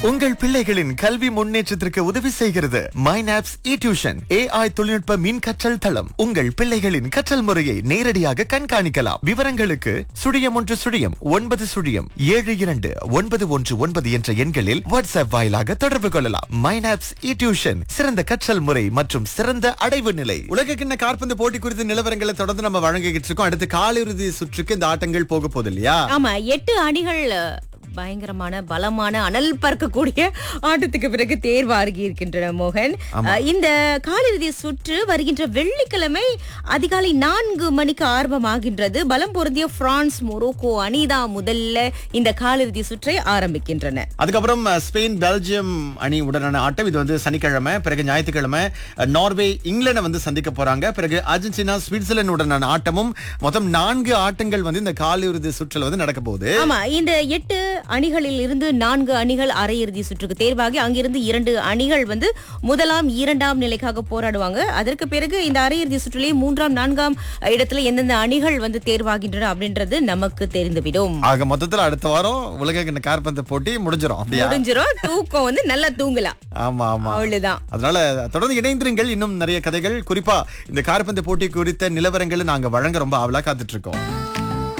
உங்கள் பிள்ளைகளின் கல்வி முன்னேற்றத்திற்கு உதவி செய்கிறது மைனாப்ஸ் இ டியூஷன் ஏஐ தொழில்நுட்ப மின் கற்றல் தளம் உங்கள் பிள்ளைகளின் கற்றல் முறையை நேரடியாக கண்காணிக்கலாம் விவரங்களுக்கு சுழியம் ஒன்று சுழியம் ஒன்பது சுழியம் ஏழு இரண்டு ஒன்பது ஒன்று ஒன்பது என்ற எண்களில் வாட்ஸ்அப் வாயிலாக தொடர்பு கொள்ளலாம் மைனாப்ஸ் இ டியூஷன் சிறந்த கற்றல் முறை மற்றும் சிறந்த அடைவு நிலை உலக கிண்ண காற்பந்து போட்டி குறித்த நிலவரங்களை தொடர்ந்து நம்ம வழங்கிக்கிட்டு இருக்கோம் அடுத்து காலிறுதி சுற்றுக்கு இந்த ஆட்டங்கள் போக போகுது இல்லையா ஆமா எட்டு அணிகள் அஹ், பயங்கரமான பலமான அனல் பறக்கக்கூடிய ஆட்டத்துக்கு பிறகு தேர்வாகி இருக்கின்றன மோகன் அஹ், இந்த காலிறுதி சுற்று வருகின்ற வெள்ளிக்கிழமை அதிகாலை நான்கு மணிக்கு ஆரம்பமாகின்றது பலம் பொருந்திய பிரான்ஸ் மொரோக்கோ அணிதான் முதல்ல இந்த காலிறுதி சுற்றை ஆரம்பிக்கின்றன அதுக்கப்புறம் அஹ், ஸ்பெயின் பெல்ஜியம் அணி உடனான ஆட்டம் இது வந்து சனிக்கிழமை பிறகு ஞாயிற்றுக்கிழமை அஹ், நார்வே இங்கிலாந்து வந்து சந்திக்க போறாங்க பிறகு அர்ஜென்டினா சுவிட்சர்லாந்து உடனான ஆட்டமும் மொத்தம் நான்கு ஆட்டங்கள் வந்து இந்த காலிறுதி சுற்றில் வந்து நடக்க போகுது ஆமா இந்த எட்டு அணிகளில் இருந்து நான்கு அணிகள் அரையிறுதி சுற்றுக்கு தேர்வாகி அங்கிருந்து இரண்டு அணிகள் வந்து முதலாம் இரண்டாம் நிலைக்காக போராடுவாங்க அதற்கு பிறகு இந்த அரையிறுதி சுற்றிலே மூன்றாம் நான்காம் இடத்துல எந்தெந்த அணிகள் வந்து தேர்வாகின்றன அப்படின்றது நமக்கு தெரிந்துவிடும் ஆக மொத்தத்தில் அடுத்த வாரம் உலக கிண்ண காற்பந்து போட்டி முடிஞ்சிடும் அப்படியா முடிஞ்சிரும் தூக்கம் வந்து நல்லா தூங்கலாம் ஆமா ஆமா அவ்வளவுதான் அதனால தொடர்ந்து இணைந்திருங்கள் இன்னும் நிறைய கதைகள் குறிப்பா இந்த காற்பந்து போட்டி குறித்த நிலவரங்களை நாங்க வழங்க ரொம்ப ஆவலா காத்துட்டு இருக்கோம்